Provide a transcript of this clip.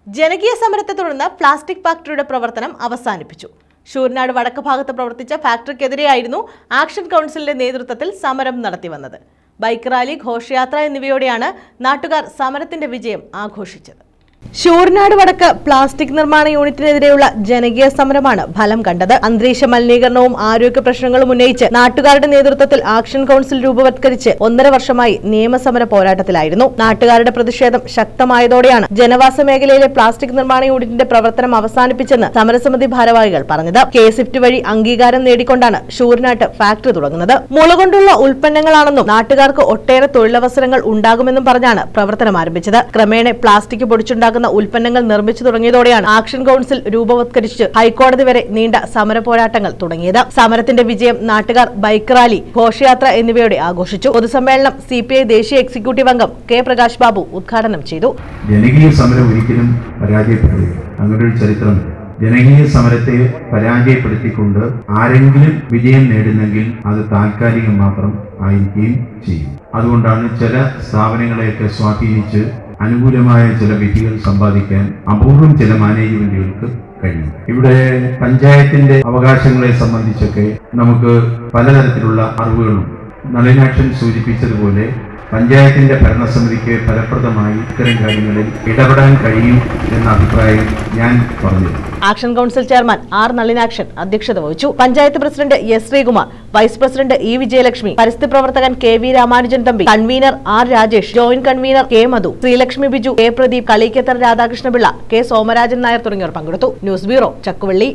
ജനകീയ സമരത്തെ തുടർന്ന് പ്ലാസ്റ്റിക് ഫാക്ടറിയുടെ പ്രവർത്തനം അവസാനിപ്പിച്ചു ഷൂർനാട് വടക്ക് ഭാഗത്ത് പ്രവർത്തിച്ച ഫാക്ടറിക്കെതിരെയായിരുന്നു ആക്ഷൻ കൗൺസിലിന്റെ നേതൃത്വത്തിൽ സമരം നടത്തിവന്നത് ബൈക്ക് റാലി ഘോഷയാത്ര എന്നിവയോടെയാണ് നാട്ടുകാർ സമരത്തിന്റെ വിജയം ആഘോഷിച്ചത് ഷൂർനാട് വടക്ക് പ്ലാസ്റ്റിക് നിർമ്മാണ യൂണിറ്റിനെതിരെയുള്ള ജനകീയ സമരമാണ് ഫലം കണ്ടത് അന്തരീക്ഷ മലിനീകരണവും ആരോഗ്യ പ്രശ്നങ്ങളും ഉന്നയിച്ച് നാട്ടുകാരുടെ നേതൃത്വത്തിൽ ആക്ഷൻ കൗൺസിൽ രൂപവത്കരിച്ച് ഒന്നര വർഷമായി നിയമസമര പോരാട്ടത്തിലായിരുന്നു നാട്ടുകാരുടെ പ്രതിഷേധം ശക്തമായതോടെയാണ് ജനവാസ മേഖലയിലെ പ്ലാസ്റ്റിക് നിർമ്മാണ യൂണിറ്റിന്റെ പ്രവർത്തനം അവസാനിപ്പിച്ചെന്ന് സമരസമിതി ഭാരവാഹികൾ പറഞ്ഞത് കെ സിഫ്റ്റ് വഴി അംഗീകാരം നേടിക്കൊണ്ടാണ് ഷൂർനാട്ട് ഫാക്ടറി തുടങ്ങുന്നത് മുള കൊണ്ടുള്ള ഉൽപ്പന്നങ്ങളാണെന്നും നാട്ടുകാർക്ക് ഒട്ടേറെ തൊഴിലവസരങ്ങൾ ഉണ്ടാകുമെന്നും പറഞ്ഞാണ് പ്രവർത്തനം ആരംഭിച്ചത് ക്രമേണ പ്ലാസ്റ്റിക് പൊടിച്ചുണ്ടാക്കുന്ന ഉൽപ്പന്നങ്ങൾ നിർമ്മിച്ചു തുടങ്ങിയതോടെയാണ് ആക്ഷൻ കൗൺസിൽ രൂപവത്കരിച്ച് ഹൈക്കോടതി വരെ നീണ്ട സമര പോരാട്ടങ്ങൾ തുടങ്ങിയത് സമരത്തിന്റെ വിജയം നാട്ടുകാർ ബൈക്ക് റാലി ഘോഷയാത്ര എന്നിവയോടെ ആഘോഷിച്ചു പൊതുസമ്മേളനം സി ദേശീയ എക്സിക്യൂട്ടീവ് അംഗം കെ പ്രകാശ് ബാബു ഉദ്ഘാടനം ചെയ്തു ജനകീയ സമരം ഒരിക്കലും പരാജയപ്പെടില്ല അങ്ങനൊരു ചരിത്രം ജനകീയ സമരത്തെ പരാജയപ്പെടുത്തിക്കൊണ്ട് ആരെങ്കിലും വിജയം നേടുന്നെങ്കിൽ അത് താൽക്കാലികം മാത്രം ആയിരിക്കുകയും ചെയ്യും അതുകൊണ്ടാണ് ചില സ്ഥാപനങ്ങളെയൊക്കെ സ്വാധീനിച്ച് അനുകൂലമായ ചില വിധികൾ സമ്പാദിക്കാൻ അപൂർവം ചില മാനേജ്മെന്റുകൾക്ക് കഴിയും ഇവിടെ പഞ്ചായത്തിന്റെ അവകാശങ്ങളെ സംബന്ധിച്ചൊക്കെ നമുക്ക് പലതരത്തിലുള്ള അറിവുകളുണ്ട് നളിനാക്ഷൻ സൂചിപ്പിച്ചതുപോലെ പഞ്ചായത്തിന്റെ ഭരണസമിതിക്ക് ഫലപ്രദമായി ഇത്തരം കാര്യങ്ങളിൽ ഇടപെടാൻ കഴിയും എന്ന അഭിപ്രായം ഞാൻ പറഞ്ഞു action council chairman R Nalinakshan അധ്യക്ഷത വഹിച്ചു panchayat president S Sreekumar vice president E Vijayalakshmi പരിസ്ഥിതി പ്രവർത്തകൻ K V Ramanujan Thampi convener R Rajesh joint convener K Madhu Sreelakshmi Biju K Pradeep കളീക്കത്തർ രാധാകൃഷ്ണപിള്ള കെ സോമരാജൻ നായർ തുടങ്ങിയവർ പങ്കെടുത്തു ന്യൂസ് ബ്യൂറോ ചക്കുവള്ളി